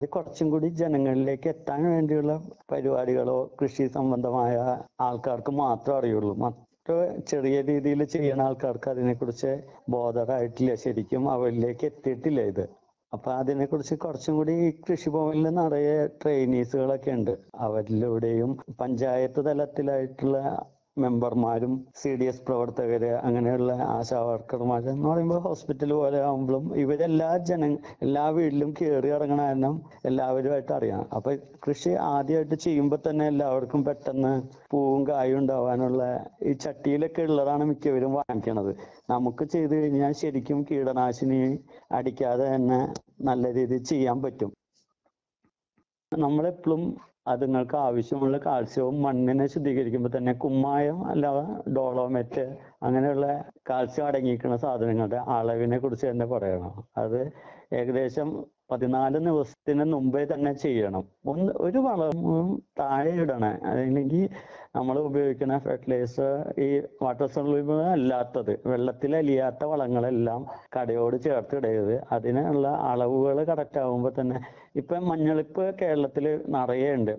ഇത് കുറച്ചും കൂടി ജനങ്ങളിലേക്ക് എത്താൻ വേണ്ടിയുള്ള പരിപാടികളോ കൃഷി സംബന്ധമായ ആൾക്കാർക്ക് മാത്രം അറിയുള്ളൂ മറ്റ് ചെറിയ രീതിയിൽ ചെയ്യുന്ന ആൾക്കാർക്ക് അതിനെക്കുറിച്ച് ബോധറായിട്ടില്ല ശരിക്കും അവരിലേക്ക് എത്തിയിട്ടില്ല ഇത് അപ്പൊ അതിനെക്കുറിച്ച് കുറച്ചും കൂടി ഈ കൃഷിഭവനിൽ നിറയെ ട്രെയിനീസുകളൊക്കെ ഉണ്ട് അവരിലൂടെയും പഞ്ചായത്ത് തലത്തിലായിട്ടുള്ള മെമ്പർമാരും സി ഡി എസ് പ്രവർത്തകര് അങ്ങനെയുള്ള ആശാ വർക്കർമാര് എന്ന് പറയുമ്പോൾ ഹോസ്പിറ്റൽ പോലെ ആകുമ്പോഴും ഇവരെല്ലാ ജന എല്ലാ വീട്ടിലും കയറി ഇറങ്ങണ കാരണം എല്ലാവരുമായിട്ട് അറിയാം അപ്പൊ കൃഷി ആദ്യമായിട്ട് ചെയ്യുമ്പോൾ തന്നെ എല്ലാവർക്കും പെട്ടെന്ന് പൂവും കായും ഉണ്ടാവാനുള്ള ഈ ചട്ടിയിലൊക്കെ ഉള്ളതാണ് മിക്കവരും വാങ്ങിക്കണത് നമുക്ക് ചെയ്തു കഴിഞ്ഞാൽ ശരിക്കും കീടനാശിനി അടിക്കാതെ തന്നെ നല്ല രീതിയിൽ ചെയ്യാൻ പറ്റും നമ്മളെപ്പോഴും അതുങ്ങൾക്ക് ആവശ്യമുള്ള കാൽസ്യവും മണ്ണിനെ ശുദ്ധീകരിക്കുമ്പോൾ തന്നെ കുമ്മായം അല്ലാതെ ഡോളോമെറ്റ് അങ്ങനെയുള്ള കാൽസ്യം അടങ്ങിയിരിക്കുന്ന സാധനങ്ങളുടെ അളവിനെ കുറിച്ച് തന്നെ പറയണം അത് ഏകദേശം പതിനാല് ദിവസത്തിന് മുമ്പേ തന്നെ ചെയ്യണം ഒന്ന് ഒരു വളവും താഴെ ഇടണേ അല്ലെങ്കിൽ നമ്മൾ ഉപയോഗിക്കുന്ന ഫെർട്ടിലൈസർ ഈ വാട്ടർ സൊല്യൂബിൾ അല്ലാത്തത് വെള്ളത്തിൽ അലിയാത്ത വളങ്ങളെല്ലാം കടയോട് ചേർത്ത് ഇടരുത് അതിനുള്ള അളവുകൾ കറക്റ്റ് ആകുമ്പോൾ തന്നെ ഇപ്പൊ മഞ്ഞളിപ്പ് കേരളത്തിൽ നിറയെ ഉണ്ട്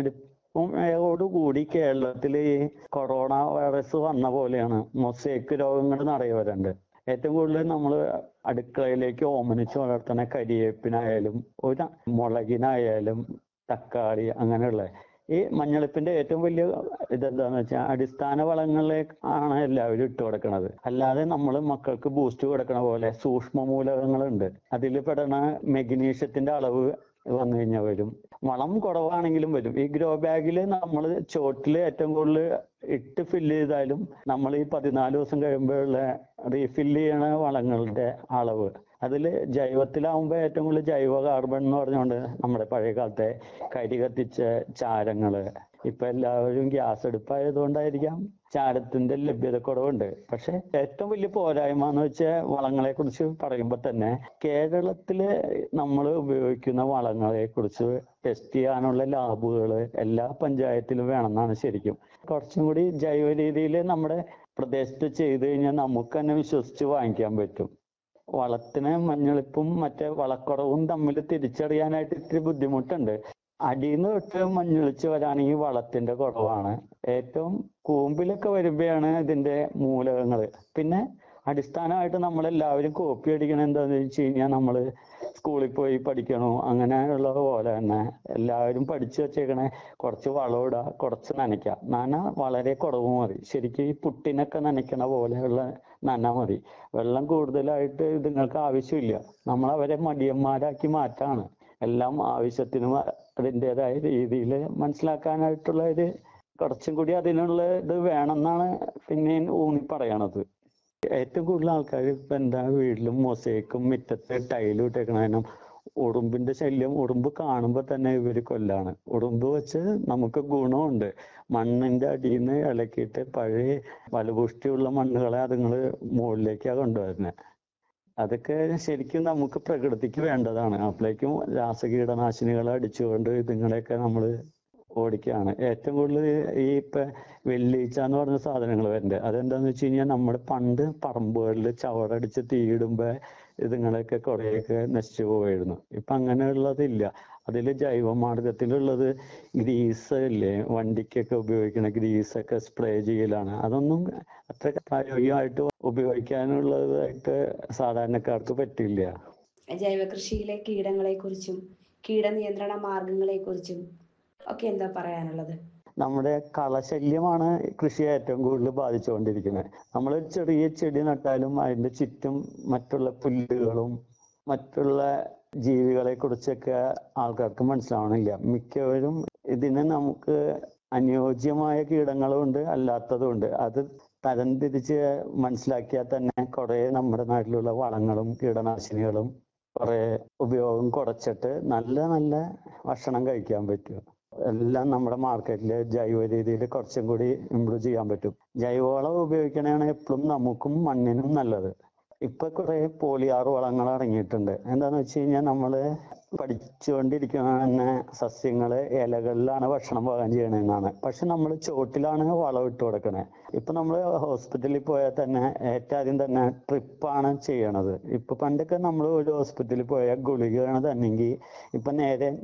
മഞ്ഞളിപ്പോടുകൂടി കേരളത്തിൽ ഈ കൊറോണ വൈറസ് വന്ന പോലെയാണ് മൊസൈക്ക് രോഗങ്ങൾ നിറയെ വരുന്നുണ്ട് ഏറ്റവും കൂടുതൽ നമ്മൾ അടുക്കളയിലേക്ക് ഓമനിച്ച് വളർത്തുന്ന കരിയേപ്പിനായാലും ഒരു മുളകിനായാലും തക്കാളി അങ്ങനെയുള്ള ഈ മഞ്ഞളിപ്പിന്റെ ഏറ്റവും വലിയ ഇതെന്താന്ന് വെച്ചാൽ അടിസ്ഥാന വളങ്ങളിലേക്ക് ആണ് എല്ലാവരും ഇട്ട് കൊടുക്കണത് അല്ലാതെ നമ്മൾ മക്കൾക്ക് ബൂസ്റ്റ് കൊടുക്കണ പോലെ സൂക്ഷ്മ മൂലകങ്ങളുണ്ട് അതിൽ പെടണ മെഗ്നീഷ്യത്തിന്റെ അളവ് വന്നു കഴിഞ്ഞാൽ വരും വളം കുറവാണെങ്കിലും വരും ഈ ഗ്രോ ബാഗിൽ നമ്മൾ ചോട്ടിൽ ഏറ്റവും കൂടുതൽ ഇട്ട് ഫില്ല് ചെയ്താലും നമ്മൾ ഈ പതിനാല് ദിവസം കഴിയുമ്പോഴുള്ള റീഫില്ല് ചെയ്യണ വളങ്ങളുടെ അളവ് അതിൽ ജൈവത്തിലാവുമ്പോൾ ഏറ്റവും കൂടുതൽ ജൈവ കാർബൺ എന്ന് പറഞ്ഞുകൊണ്ട് നമ്മുടെ പഴയ കാലത്തെ കരി കത്തിച്ച ചാരങ്ങള് ഇപ്പൊ എല്ലാവരും ഗ്യാസ് അടുപ്പായതുകൊണ്ടായിരിക്കാം ചാരത്തിന്റെ ലഭ്യത കുറവുണ്ട് പക്ഷെ ഏറ്റവും വലിയ പോരായ്മ എന്ന് വെച്ചാൽ വളങ്ങളെ കുറിച്ച് പറയുമ്പോൾ തന്നെ കേരളത്തില് നമ്മൾ ഉപയോഗിക്കുന്ന വളങ്ങളെ കുറിച്ച് ടെസ്റ്റ് ചെയ്യാനുള്ള ലാബുകൾ എല്ലാ പഞ്ചായത്തിലും വേണമെന്നാണ് ശരിക്കും കുറച്ചും കൂടി ജൈവ രീതിയിൽ നമ്മുടെ പ്രദേശത്ത് ചെയ്തു കഴിഞ്ഞാൽ നമുക്ക് തന്നെ വിശ്വസിച്ച് വാങ്ങിക്കാൻ പറ്റും വളത്തിന് മഞ്ഞളിപ്പും മറ്റേ വളക്കുറവും തമ്മിൽ തിരിച്ചറിയാനായിട്ട് ഇത്തിരി ബുദ്ധിമുട്ടുണ്ട് അടിയിന്ന് തൊട്ട് മഞ്ഞളിച്ച് വരാണെങ്കിൽ വളത്തിന്റെ കുറവാണ് ഏറ്റവും കൂമ്പിലൊക്കെ വരുമ്പോഴാണ് ഇതിന്റെ മൂലകങ്ങൾ പിന്നെ അടിസ്ഥാനമായിട്ട് നമ്മളെല്ലാവരും കോപ്പി അടിക്കണ എന്താന്ന് വെച്ച് കഴിഞ്ഞാൽ നമ്മള് സ്കൂളിൽ പോയി പഠിക്കണോ അങ്ങനെയുള്ള പോലെ തന്നെ എല്ലാവരും പഠിച്ചു വെച്ചേക്കണേ കുറച്ച് വളമിടുക കുറച്ച് നനയ്ക്കുക നന വളരെ കുറവ് മതി ശരിക്കും ഈ പുട്ടിനൊക്കെ നനയ്ക്കണ പോലെയുള്ള നന മതി വെള്ളം കൂടുതലായിട്ട് ഇതുങ്ങൾക്ക് ആവശ്യമില്ല നമ്മൾ അവരെ മടിയന്മാരാക്കി മാറ്റാണ് എല്ലാം ആവശ്യത്തിനും അതിൻ്റെതായ രീതിയിൽ മനസ്സിലാക്കാനായിട്ടുള്ള ഒരു കുറച്ചും കൂടി അതിനുള്ള ഇത് വേണമെന്നാണ് പിന്നെ ഊന്നി പറയണത് ഏറ്റവും കൂടുതൽ ആൾക്കാർ ഇപ്പൊ എന്താ വീട്ടിലും മൊസൈക്കും മുറ്റത്ത് ടൈലും ഇട്ടേക്കണതിനും ഉറുമ്പിന്റെ ശല്യം ഉറുമ്പ് കാണുമ്പോൾ തന്നെ ഇവര് കൊല്ലാണ് ഉറുമ്പ് വെച്ച് നമുക്ക് ഗുണമുണ്ട് മണ്ണിന്റെ അടിയിൽ നിന്ന് ഇളക്കിയിട്ട് പഴയ ഫലപുഷ്ടിയുള്ള മണ്ണുകളെ അതുങ്ങള് മുകളിലേക്കാണ് കൊണ്ടുവരുന്നത് അതൊക്കെ ശരിക്കും നമുക്ക് പ്രകൃതിക്ക് വേണ്ടതാണ് അപ്പോഴേക്കും രാസകീടനാശിനികൾ അടിച്ചുകൊണ്ട് ഇതുങ്ങളെയൊക്കെ നമ്മൾ ഓടിക്കുകയാണ് ഏറ്റവും കൂടുതൽ ഈ ഇപ്പൊ വെള്ളീച്ച എന്ന് പറഞ്ഞ സാധനങ്ങൾ വരുന്നുണ്ട് അതെന്താന്ന് വെച്ച് കഴിഞ്ഞാൽ നമ്മുടെ പണ്ട് പറമ്പുകളിൽ ചവറടിച്ച് തീയിടുമ്പോ ഇതുങ്ങളൊക്കെ കുറേയൊക്കെ നശിച്ചു പോയിരുന്നു ഇപ്പൊ അങ്ങനെയുള്ളതില്ല അതിൽ ജൈവമാർഗത്തിലുള്ളത് ഗ്രീസ് ഇല്ലേ വണ്ടിക്കൊക്കെ ഉപയോഗിക്കുന്ന ഗ്രീസൊക്കെ സ്പ്രേ ചെയ്യലാണ് അതൊന്നും അത്ര പ്രായോഗികമായിട്ട് ഉപയോഗിക്കാനുള്ളതായിട്ട് സാധാരണക്കാർക്ക് പറ്റില്ല ജൈവ കൃഷിയിലെ കീടങ്ങളെ കുറിച്ചും കീടനിയന്ത്രണ മാർഗങ്ങളെ കുറിച്ചും ഒക്കെ എന്താ പറയാനുള്ളത് നമ്മുടെ കളശല്യമാണ് കൃഷിയെ ഏറ്റവും കൂടുതൽ ബാധിച്ചുകൊണ്ടിരിക്കുന്നത് നമ്മൾ ചെറിയ ചെടി നട്ടാലും അതിന്റെ ചുറ്റും മറ്റുള്ള പുല്ലുകളും മറ്റുള്ള ജീവികളെ കുറിച്ചൊക്കെ ആൾക്കാർക്ക് മനസ്സിലാവണില്ല മിക്കവരും ഇതിന് നമുക്ക് അനുയോജ്യമായ കീടങ്ങളും ഉണ്ട് അല്ലാത്തതും ഉണ്ട് അത് തരംതിരിച്ച് മനസ്സിലാക്കിയാൽ തന്നെ കുറെ നമ്മുടെ നാട്ടിലുള്ള വളങ്ങളും കീടനാശിനികളും കുറെ ഉപയോഗം കുറച്ചിട്ട് നല്ല നല്ല ഭക്ഷണം കഴിക്കാൻ പറ്റും എല്ലാം നമ്മുടെ മാർക്കറ്റിൽ ജൈവ രീതിയിൽ കുറച്ചും കൂടി ഇമ്പ്രൂവ് ചെയ്യാൻ പറ്റും ജൈവവളം ഉപയോഗിക്കണതാണ് എപ്പോഴും നമുക്കും മണ്ണിനും നല്ലത് ഇപ്പൊ കുറെ പോളിയാർ വളങ്ങൾ ഇറങ്ങിയിട്ടുണ്ട് എന്താന്ന് വെച്ച് കഴിഞ്ഞാൽ നമ്മള് പഠിച്ചുകൊണ്ടിരിക്കുന്ന തന്നെ സസ്യങ്ങള് ഇലകളിലാണ് ഭക്ഷണം പാകം ചെയ്യണമെന്നാണ് പക്ഷെ നമ്മൾ ചോട്ടിലാണ് വളം ഇട്ട് കൊടുക്കണേ ഇപ്പൊ നമ്മൾ ഹോസ്പിറ്റലിൽ പോയാൽ തന്നെ ഏറ്റവും ആദ്യം തന്നെ ട്രിപ്പാണ് ചെയ്യണത് ഇപ്പൊ പണ്ടൊക്കെ നമ്മൾ ഒരു ഹോസ്പിറ്റലിൽ പോയാൽ ഗുളികയാണ് തന്നെങ്കിൽ ഇപ്പൊ നേരെ